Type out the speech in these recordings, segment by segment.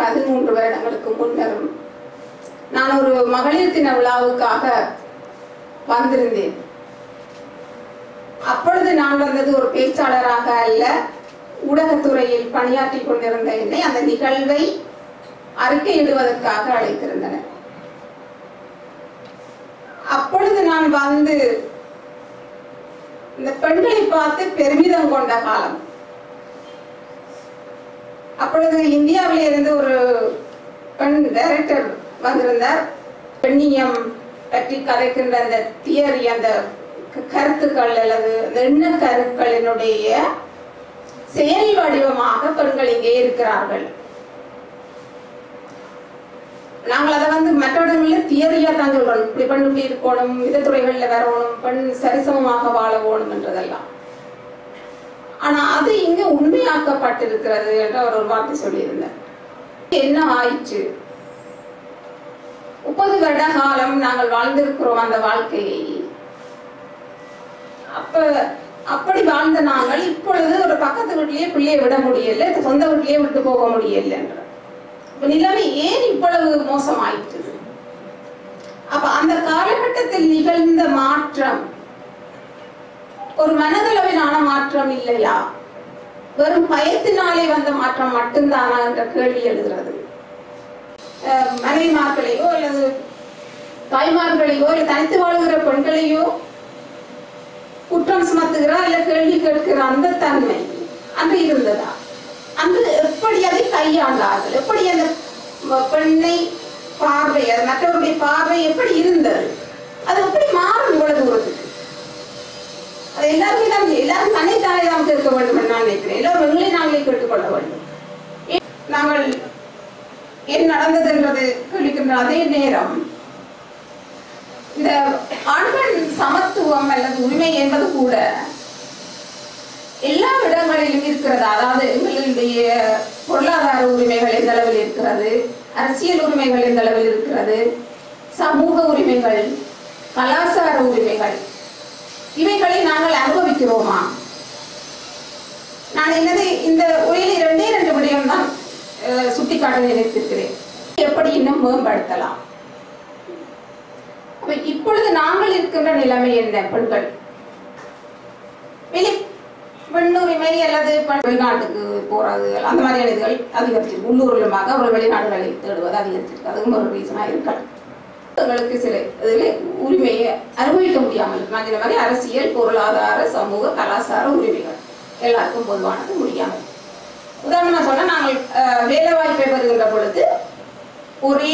பதிமூன்று வருடங்களுக்கு முன்னரும் நான் ஒரு மகளிர் தின விழாவுக்காக வந்திருந்தேன் அப்பொழுது நான் வந்தது ஒரு பேச்சாளராக அல்ல ஊடகத்துறையில் பணியாற்றி கொண்டிருந்த என்னை அந்த நிகழ்வை அறிக்கையிடுவதற்காக அழைத்திருந்தனர் அப்பொழுது நான் வந்து இந்த பெண்களை பார்த்து பெருமிதம் கொண்ட காலம் அப்பொழுது இந்தியாவில் இருந்து ஒரு பெண் டைரக்டர் வந்திருந்தார் பெண்ணியம் பற்றி கதைக்கின்ற அந்த தியரி அந்த க- கருத்துக்கள் அல்லது அந்த எண்ண கருக்களினுடைய செயல் வடிவமாக பெண்கள் இங்கே இருக்கிறார்கள் நாங்கள் அதை வந்து மற்ற இடங்களில் தியரியா தான் சொல்றோம் இப்படி பெண் இப்படி இருக்கணும் இந்த துறைகள்ல வரணும் பெண் சரிசமமாக வாழ வேணும் என்றதெல்லாம் ஆனா அது இங்க உண்மையாக்கப்பட்டிருக்கிறது என்று அவர் ஒரு வார்த்தை சொல்லியிருந்தார் என்ன ஆயிற்று முப்பது வருட காலம் நாங்கள் வாழ்ந்திருக்கிறோம் அந்த வாழ்க்கையை அப்ப அப்படி வாழ்ந்த நாங்கள் இப்பொழுது ஒரு பக்கத்து வீட்டிலேயே பிள்ளையை விட முடியல சொந்த வீட்டிலேயே விட்டு போக முடியல என்ற இப்ப நிலைமை ஏன் இவ்வளவு மோசமாயிற்று அப்ப அந்த காலகட்டத்தில் நிகழ்ந்த மாற்றம் ஒரு மனதளவிலான மாற்றம் இல்லையா வெறும் பயத்தினாலே வந்த மாற்றம் மட்டும்தானா என்ற கேள்வி எழுகிறது அஹ் மனைவிமார்களையோ அல்லது தாய்மார்களையோ இல்லை தனித்து வாழுகிற பெண்களையோ குற்றம் சுமத்துகிறார் இல்ல கேள்வி கேட்கிற அந்த தன்மை அன்று இருந்ததா அன்று எப்படி அதை கையாண்டார்கள் எப்படி அந்த ம- பெண்ணை பார்வை அது மற்றவருடைய பார்வை எப்படி இருந்தது அது எப்படி மாறும் இவ்வளவு தூரத்துக்கு அது எல்லாருமே தான் எல்லாரும் தன்னைத்தானே தான் கேட்க வேண்டும் என்று நான் நினைக்கிறேன் எல்லோரும் எங்களை நாங்களே கேட்டுக்கொள்ள வேண்டும் ஏன் நாங்கள் என்ன நடந்தது என்றது கேள்விக்கின்ற அதே நேரம் இந்த ஆண் பெண் சமத்துவம் அல்லது உரிமை என்பது கூட எல்லா இடங்களிலும் இருக்கிறது அதாவது எங்களுடைய பொருளாதார உரிமைகள் எந்த அளவில் இருக்கிறது அரசியல் உரிமைகள் எந்த அளவில் இருக்கிறது சமூக உரிமைகள் கலாச்சார உரிமைகள் இவைகளை நாங்கள் அனுபவிக்கிறோமா நான் என்னது இந்த உரையில் இரண்டே இரண்டு விடயம் தான் அஹ், சுட்டிக்காட்ட நினைத்திருக்கிறேன் எப்படி இன்னும் மேம்படுத்தலாம் அப்ப இப்பொழுது நாங்கள் இருக்கின்ற நிலைமை என்ன பெண்கள் வெளி பெண்ணுரிமை அல்லது பெண் வெளிநாட்டுக்கு போறது அந்த மாதிரியான இதுகள் அதிகரிச்சிருக்கு உள்ளூர்லமாக அவர்கள் வெளிநாடுகளை தேடுவது அதிகரிச்சிருக்கு அதுவும் ஒரு ரீசனா இருக்கலாம் எங்களுக்கு சில இதில் உரிமையை அனுபவிக்க முடியாமல் இருக்கு. நான் சொன்ன மாதிரி அரசியல் பொருளாதார சமூக கலாச்சார உரிமைகள் எல்லாருக்கும் பொதுவானது முடியாமல் உதாரணமா சொன்னா நாங்கள் அஹ், வேலை வாய்ப்பை பெறுகின்ற பொழுது ஒரே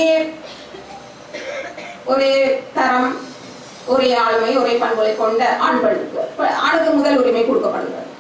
ஒரே தரம் ஒரே ஆளுமை ஒரே பண்புகளை கொண்ட ஆண் பெண்ணுக்கு இப்ப ஆணுக்கு முதல் உரிமை கொடுக்கப்படுகிறது